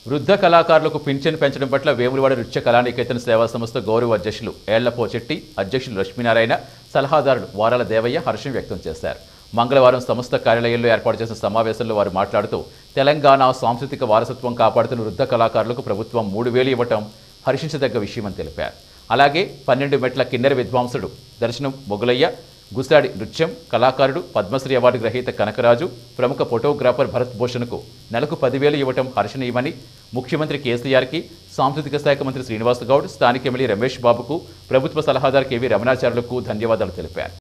వృద్ధ కళాకారులకు పింఛన్ పెంచడం పట్ల వేములవాడ నృత్య కళానికేతన సేవా సంస్థ గౌరవ అధ్యక్షులు ఏళ్లపో చెట్టి అధ్యక్షులు లక్ష్మీనారాయణ సలహాదారుడు వారాల దేవయ్య హర్షం వ్యక్తం చేశారు మంగళవారం సంస్థ కార్యాలయంలో ఏర్పాటు చేసిన సమావేశంలో వారు మాట్లాడుతూ తెలంగాణ సాంస్కృతిక వారసత్వం కాపాడుతున్న వృద్ధ కళాకారులకు ప్రభుత్వం మూడు వేలు ఇవ్వటం హర్షించదగ్గ విషయమని తెలిపారు అలాగే పన్నెండు మెట్ల కిన్నెర విద్వాంసుడు దర్శనం మొగులయ్య గుసాడి నృత్యం కళాకారుడు పద్మశ్రీ అవార్డు గ్రహీత కనకరాజు ప్రముఖ ఫోటోగ్రాఫర్ భరత్ భూషణ్కు నెలకు పదివేలు ఇవ్వటం హర్షణీయమని ముఖ్యమంత్రి కేసీఆర్కి సాంస్కృతిక శాఖ మంత్రి శ్రీనివాస్ గౌడ్ స్థానిక ఎమ్మెల్యే రమేష్ బాబుకు ప్రభుత్వ సలహాదారు కేవీ రమణాచార్యులకు ధన్యవాదాలు తెలిపారు